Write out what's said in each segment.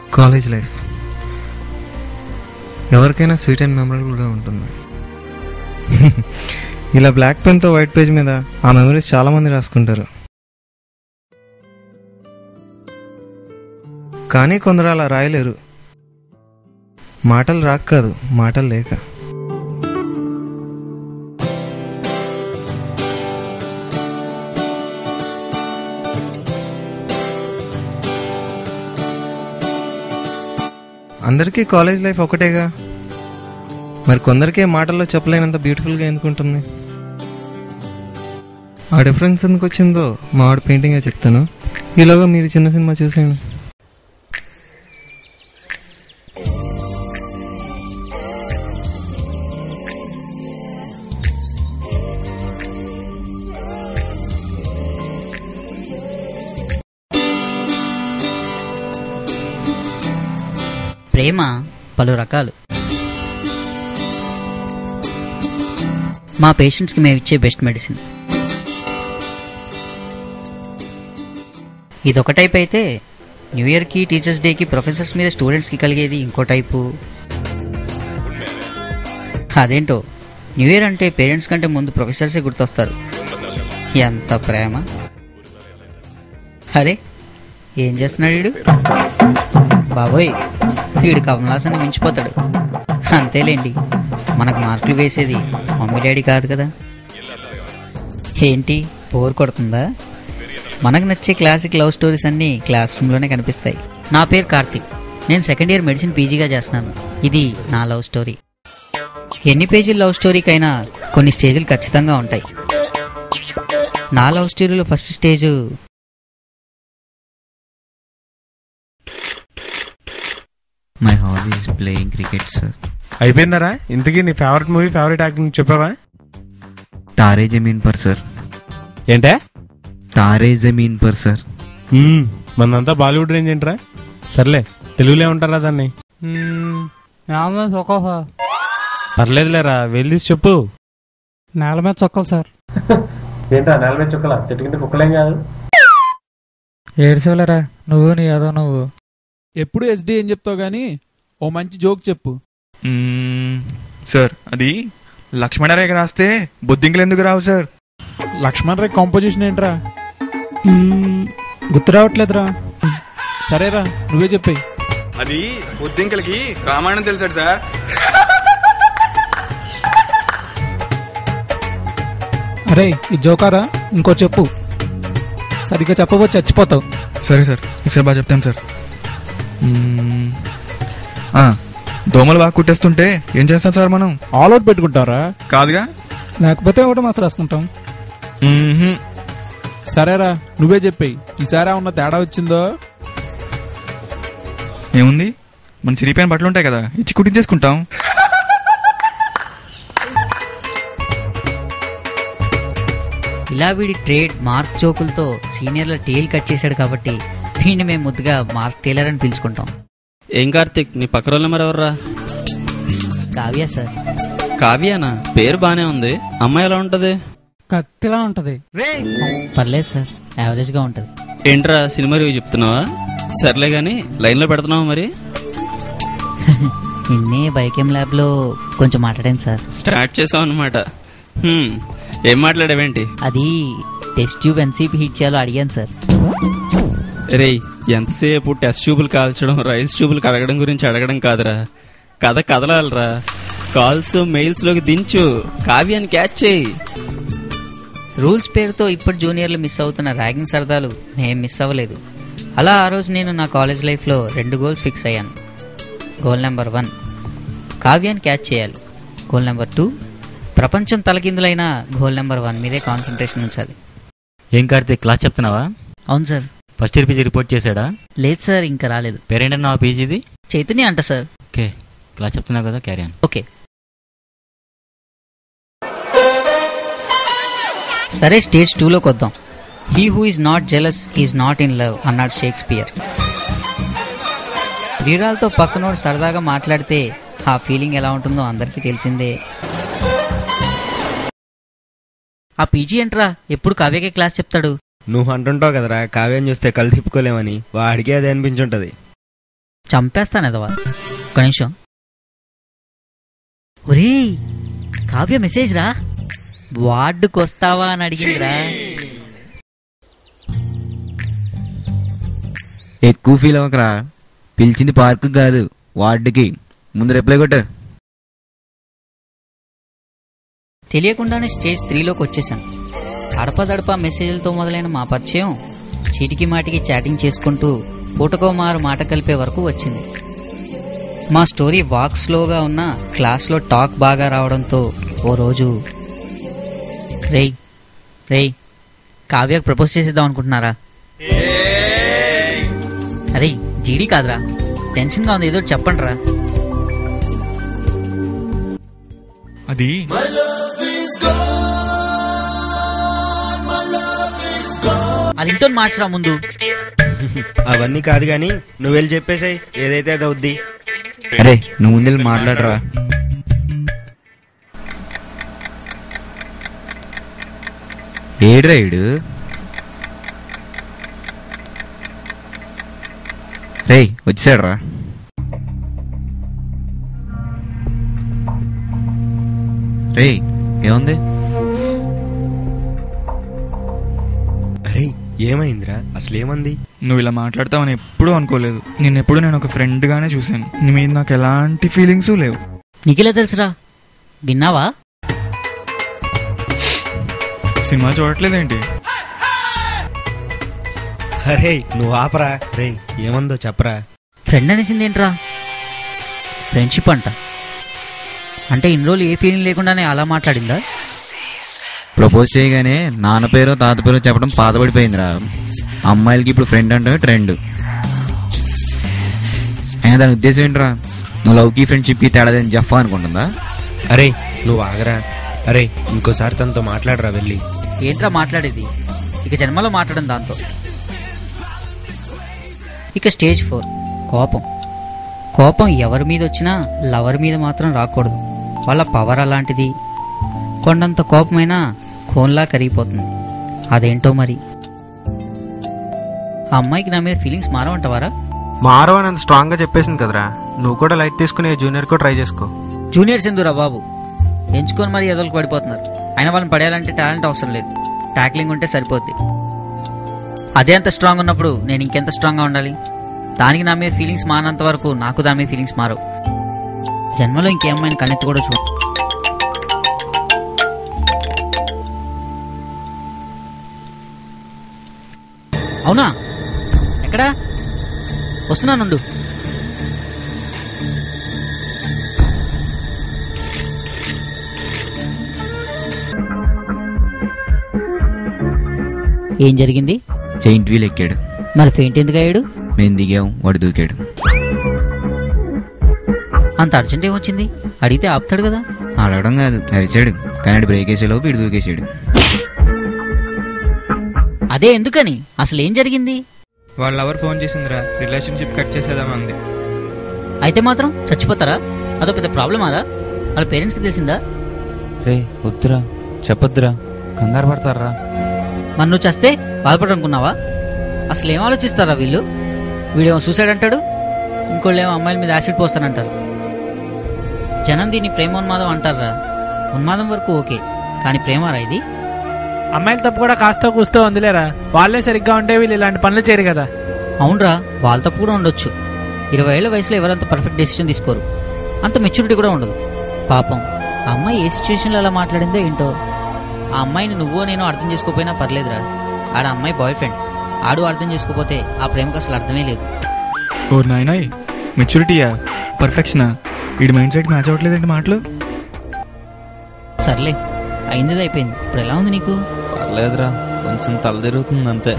College life ఎవరికైనా sweet and మెమరబుల్గా ఉంటుంది ఇలా బ్లాక్ పెన్తో వైట్ పేజ్ మీద ఆ మెమరీస్ చాలామంది రాసుకుంటారు కానీ కొందరు అలా రాయలేరు మాటలు రాక కాదు మాటలు లేక అందరికీ కాలేజ్ లైఫ్ ఒకటేగా మరి కొందరికే మాటల్లో చెప్పలేనంత బ్యూటిఫుల్గా ఎందుకుంటుంది ఆ డిఫరెన్స్ ఎందుకు వచ్చిందో మా ఆవిడ పెయింటింగ్గా చెప్తాను ఈలోగా మీరు చిన్న సినిమా చూసేయండి ప్రేమ పలు రకాలు మా పేషెంట్స్కి మేము ఇచ్చే బెస్ట్ మెడిసిన్ ఇదొక టైప్ అయితే న్యూ ఇయర్కి టీచర్స్ డేకి ప్రొఫెసర్స్ మీద స్టూడెంట్స్కి కలిగేది ఇంకో టైపు అదేంటో న్యూ ఇయర్ అంటే పేరెంట్స్ కంటే ముందు ప్రొఫెసర్సే గుర్తొస్తారు ఎంత ప్రేమ అరే ఏం చేస్తున్నాడు వీడు బాబోయ్ వీడు కమలాసన్ని మించిపోతాడు అంతేలేండి మనకు మార్కులు వేసేది మమ్మీ డాడీ కాదు కదా ఏంటి బోర్ కొడుతుందా మనకు నచ్చే క్లాసిక్ లవ్ స్టోరీస్ అన్నీ క్లాస్ రూమ్లోనే కనిపిస్తాయి నా పేరు కార్తిక్ నేను సెకండ్ ఇయర్ మెడిసిన్ పీజీగా చేస్తున్నాను ఇది నా లవ్ స్టోరీ ఎన్ని పేజీల లవ్ స్టోరీకైనా కొన్ని స్టేజ్లు ఖచ్చితంగా ఉంటాయి నా లవ్ స్టోరీలో first stage my hobby is playing cricket sir అయిపోయిందరా ఇంతకీ నీ ఫేవరెట్ మూవీ ఫేవరెట్ యాక్టింగ్ చెప్పావా తారే జమీన్ పర్ సార్ ఏంటే తారే జమీన్ పర్ సార్ మ్మ్, మనంతా బాలీవుడ్ రేంజ్ ఏంట్రా సర్లే తెలుగులో ఉంటారా దాన్ని నేల మీద చొక్కలు సార్ పర్లేదులేరా వెళ్ళి చెప్పు నేల మీద చొక్కలు సార్ ఏంటా నేల మీద చుక్కల చెట్టు కింద కుక్కలేం కాదు ఏడ్చోలేరా నువ్వు నీ ఏదో నువ్వు ఎప్పుడు ఎస్డి ఏం చెప్తావు గానీ ఓ మంచి జోక్ చెప్పు మ్మ్. సార్ అది లక్ష్మణరేఖ రాస్తే బొద్దింకలు ఎందుకు రావు సార్ లక్ష్మణ్ రేఖ కాంపోజిషన్ ఏంట్రా మ్మ్, గుర్తు రావట్లేదురా సరేరా నువ్వే చెప్పాయి అది బొద్దింకలకి రామాయణం తెలుసాడు సార్ అరే ఈ జోకారా ఇంకో చెప్పు సరిగ్గా చెప్పబోతే చచ్చిపోతావు సరే సార్ ఒకసారి బాగా చెప్తాను సార్ మ్మ్. ఆ, దోమలు బాగా కుట్టేస్తుంటే ఏం చేస్తాం సార్ మనం ఆల్ అవుట్ పెట్టుకుంటారా కాదుగా లేకపోతే ఒకటి మాస రాసుకుంటాం మ్మ్హ్మ్. సరేరా నువ్వే చెప్పాయి ఈసారి ఉన్న తేడా వచ్చిందో ఏముంది మన చిరిగిపోయిన బట్టలు ఉంటాయి కదా ఇచ్చి కుట్టించేసుకుంటాం ఇలా వీడి ట్రేడ్ మార్క్ జోకులతో సీనియర్ల టేల్ కట్ చేశాడు కాబట్టి వీడిని మేము ముద్దుగా మార్క్ టేలర్ అని పిలుచుకుంటాం ఏం కార్తిక్ నీ పక్క రోజు నెంబర్ ఎవర్రా కావ్య సార్ కావ్యానా పేరు బానే ఉంది అమ్మాయి ఎలా ఉంటది కత్తిలా ఉంటది పర్లేదు సార్ యావరేజ్గా ఉంటుంది ఏంట్రా సినిమా రివ్యూ చెప్తున్నావా సర్లే గాని లైన్ లో పెడుతున్నావా మరి నిన్నే బైకెం ల్యాబ్లో కొంచెం మాట్లాడాను సార్ స్టార్ట్ చేసావు అనమాట ఏం మాట్లాడావేంటి అది టెస్ట్ ట్యూబ్ ఎన్సీపీ హీట్ చేయాలో అడిగాను సార్ రేయ్ ఎంతసేపు టెస్ట్ ట్యూబులు కాల్చడం రైస్ ట్యూబులు కడగడం గురించి అడగడం కాదురా కథ కదలాలరా కాల్స్ మెయిల్స్ లోకి దించు కావ్యాన్ని క్యాచ్ చేయి రూల్స్ పేరుతో ఇప్పుడు జూనియర్లు మిస్ అవుతున్న ర్యాగింగ్ సరదాలు మేం మిస్ అవ్వలేదు అలా ఆ రోజు నేను నా కాలేజ్ లైఫ్లో రెండు గోల్స్ ఫిక్స్ అయ్యాను గోల్ నెంబర్ వన్ కావ్యాన్ని క్యాచ్ చేయాలి గోల్ నెంబర్ టూ ప్రపంచం తలకిందులైన గోల్ నెంబర్ వన్ మీదే కాన్సన్ట్రేషన్ ఉంచాలి ఏం కార్తీక్ క్లాస్ చెప్తున్నావా అవును sir first year PG report చేశాడా లేదు సార్ ఇంకా రాలేదు పేరెంట్ నా పీజీది చైతన్య అంట సార్ ఓకే క్లాస్ చెప్తున్నావు కదా క్యారీ ఆన్ ఓకే సరే స్టేజ్ టూలోకి వద్దాం he who is not jealous is not in love అన్నాడు షేక్స్పియర్ ప్రియురాలతో పక్కనోడు సరదాగా మాట్లాడితే ఆ ఫీలింగ్ ఎలా ఉంటుందో అందరికీ తెలిసిందే ఆ పీజీ ఏంట్రా ఎప్పుడు కావ్యకే క్లాస్ చెప్తాడు నువ్వు అంటుంటావు కదరా కావ్యం చూస్తే కళ్ళు తిప్పుకోలేమని వాడికే అదే అనిపించుంటది చంపేస్తాను ఎదవా ఒక నిమిషం ఒరేయ్ కావ్య మెసేజ్ రా వార్డుకు వస్తావా అని అడిగిందిరా ఎక్కువ ఫీల్ అవ్వకరా పిలిచింది పార్క్ కాదు వార్డుకి ముందు రిప్లై కొట్టు తెలియకుండానే స్టేజ్ త్రీలోకి వచ్చేసాను అడపదడప మెసేజ్లతో మొదలైన మా పరిచయం చీటికి మాటికి చాటింగ్ చేసుకుంటూ పూటకో మారు మాట కలిపే వరకు వచ్చింది మా స్టోరీ వాక్ స్లోగా ఉన్న క్లాస్లో టాక్ బాగా రావడంతో ఓ రోజు రేయ్ రేయ్ కావ్యకు ప్రపోజ్ చేసేద్దాం అనుకుంటున్నారా అరే జీడీ కాదురా టెన్షన్గా ఉంది ఏదో ఒకటి చెప్పండి రా అది అది ఇంటో మార్చరా ముందు అవన్నీ కాదు గాని నువ్వు వెళ్ళి చెప్పేసాయి ఏదైతే అది అవుద్ది అరే నువ్వు ముందు మాట్లాడరా ఏడ్రా ఏడు రేయ్ వచ్చాడు రా రేయ్ ఏముంది అరే ఏమైందిరా అసలు ఏమంది నువ్వు ఇలా మాట్లాడతావని ఎప్పుడూ అనుకోలేదు నేను ఎప్పుడు నేను ఒక ఫ్రెండ్గానే చూశాను నీ మీద నాకు ఎలాంటి ఫీలింగ్స్ లేవు నీకెలా తెలుసురా విన్నావా సినిమా చూడట్లేదేంటి అరే నువ్వు ఆపరా రే ఏమందో చెప్పరా ఫ్రెండ్ అనేసింది ఏంట్రా ఫ్రెండ్షిప్ అంట అంటే ఇన్ని రోజులు ఏ ఫీలింగ్ లేకుండానే అలా మాట్లాడిందా ప్రపోజ్ చేయగానే నాన్న పేరు తాత పేరు చెప్పడం పాతబడిపోయిందిరా అమ్మాయిలకి ఇప్పుడు ఫ్రెండ్ అంటే ట్రెండ్ అయినా దాని ఉద్దేశం ఏంట్రా నువ్వు లవ్కి ఫ్రెండ్షిప్కి తేడాదని జఫా అనుకుంటుందా అరే నువ్వు ఆగరా అరే ఇంకోసారి తనతో మాట్లాడరా వెళ్ళి ఏంట్రా మాట్లాడేది ఇక జన్మలో మాట్లాడడం దాంతో ఇక స్టేజ్ ఫోర్ కోపం కోపం ఎవరి మీద వచ్చినా లవర్ మీద మాత్రం రాకూడదు వాళ్ళ పవర్ అలాంటిది కొండంత కోపమైనా కోన్లా కరిగిపోతుంది అదేంటో మరి ఆ అమ్మాయికి నా మీద ఫీలింగ్స్ మారవంటవారా మారో అని అంత స్ట్రాంగ్ గా చెప్పేసింది కదరా నువ్వు కూడా లైట్ తీసుకుని జూనియర్ కో ట్రై చేసుకో జూనియర్స్ ఎందురా బాబు ఎంచుకొని మరి ఎదలకు పడిపోతున్నారు అయినా వాళ్ళని పడేయాలంటే టాలెంట్ అవసరం లేదు ట్యాక్లింగ్ ఉంటే సరిపోద్ది అదే అంత స్ట్రాంగ్ ఉన్నప్పుడు నేను ఇంకెంత స్ట్రాంగ్గా ఉండాలి దానికి నా మీద ఫీలింగ్స్ మానంత వరకు నాకు దాని మీద ఫీలింగ్స్ మారవు జన్మలో ఇంకేమైనా కనెక్ట్ కూడా చూడు అవునా ఎక్కడా వస్తున్నానుండు ఏం జరిగింది జైంట్ వీల్ ఎక్కాడు మరి ఫెయింట్ ఎందుకు అయ్యాడు మేము దిగాం వాడు దూకాడు అంత అర్జెంట్ ఏమొచ్చింది అడిగితే ఆపుతాడు కదా అడగడం కాదు అరిచాడు కానీ ఆడు బ్రేక్ వేసేలోపు ఇటు దూకేసాడు అదే ఎందుకని అసలు ఏం జరిగింది వాళ్ళ ఎవరు ఫోన్ చేసిందిరా రిలేషన్షిప్ కట్ చేసేదామంది అయితే మాత్రం చచ్చిపోతారా అదో పెద్ద ప్రాబ్లం అదా వాళ్ళ పేరెంట్స్కి తెలిసిందా రే వద్దురా చెప్పొద్దురా కంగారు పడతారా మరి నువ్వు చస్తే బాధపడనుకున్నావా అసలు ఏం ఆలోచిస్తారా వీళ్ళు వీడేమో సూసైడ్ అంటాడు ఇంకోళ్ళు ఏమో అమ్మాయిల మీద యాసిడ్ పోస్తానంటారు జనం దీన్ని ప్రేమోన్మాదం అంటారా ఉన్మాదం వరకు ఓకే కానీ ప్రేమారా ఇది అమ్మాయిల తప్పు కూడా కాస్త కూస్తూ ఉందిలేరా వాళ్ళే సరిగ్గా ఉంటే వీళ్ళు ఇలాంటి పనులు చేయరు కదా అవునరా వాళ్ళ తప్పు కూడా ఉండొచ్చు ఇరవై ఏళ్ళ వయసులో ఎవరంత పర్ఫెక్ట్ డెసిషన్ తీసుకోరు అంత మెచ్యూరిటీ కూడా ఉండదు పాపం ఆ అమ్మాయి ఏ సిచ్యువేషన్లో అలా మాట్లాడిందో ఏంటో ఆ అమ్మాయిని నువ్వో నేను అర్థం చేసుకోపోయినా పర్లేదురా ఆడ అమ్మాయి బాయ్ ఫ్రెండ్ ఆడు అర్థం చేసుకోపోతే ఆ ప్రేమకు అసలు అర్థమే లేదు ఓ నాయనాయ్ మెచ్యూరిటీయా పర్ఫెక్షనా వీడి మైండ్ సెట్ మ్యాచ్ అవ్వట్లేదండి మాటలు సర్లే అయింది అయిపోయింది ఇప్పుడు ఎలా ఉంది నీకు పర్లేదురా కొంచెం తల తిరుగుతుంది అంతే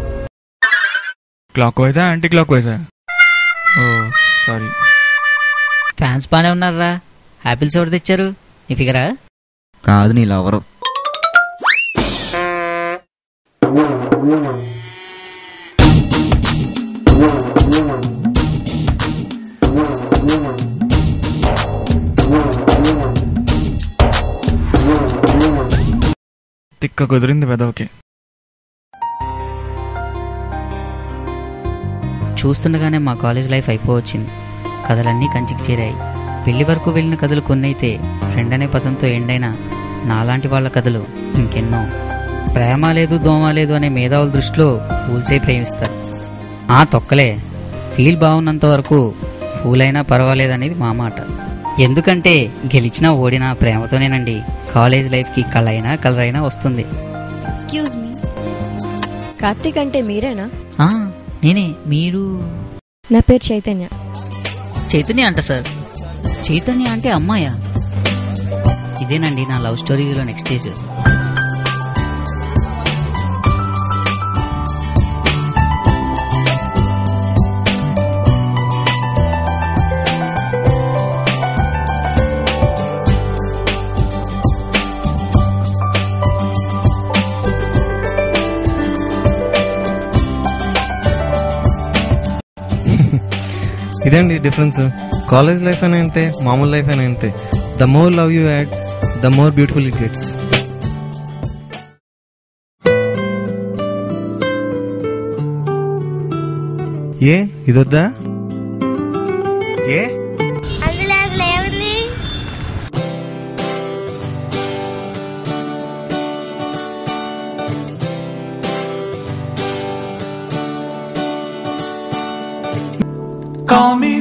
క్లాక్ వైజా యాంటీ క్లాక్ వైజా ఓ సారీ ఫ్యాన్స్ బాగానే ఉన్నారా యాపిల్స్ ఎవరు తెచ్చారు నీ ఫిగరా కాదు నీ లవరు తిక్క కుదిరింది వెదవకి చూస్తుండగానే మా కాలేజ్ లైఫ్ అయిపోవచ్చింది కథలన్నీ కంచికి చేరాయి పెళ్లి వరకు వెళ్ళిన కథలు కొన్నైతే ఫ్రెండ్ అనే పదంతో ఎండైన నాలాంటి వాళ్ళ కథలు ఇంకెన్నో ప్రేమ లేదు దోమ లేదు అనే మేధావుల దృష్టిలో ఫూల్సే ప్రేమిస్తారు ఆ తొక్కలే ఫీల్ బాగున్నంత వరకు ఫూల్ అయినా పర్వాలేదనేది మా మాట ఎందుకంటే గెలిచినా ఓడినా ప్రేమతోనేనండి కాలేజ్ లైఫ్కి కళైనా కలరైనా వస్తుంది ఎక్స్క్యూజ్ మీ కార్తీక్ అంటే మీరేనా ఆ, నేనే మీరు నా పేరు చైతన్య చైతన్య అంట సార్ చైతన్య అంటే అమ్మాయా ఇదేనండి నా లవ్ స్టోరీలో నెక్స్ట్ స్టేజ్ ఇదండి డిఫరెన్స్ కాలేజ్ లైఫ్ అని అంటే మామూలు లైఫ్ అని అంటే the more love you add the more beautiful it gets ఏ ఇదొద్దా ఏ అందులో అసలు ఏముంది Call me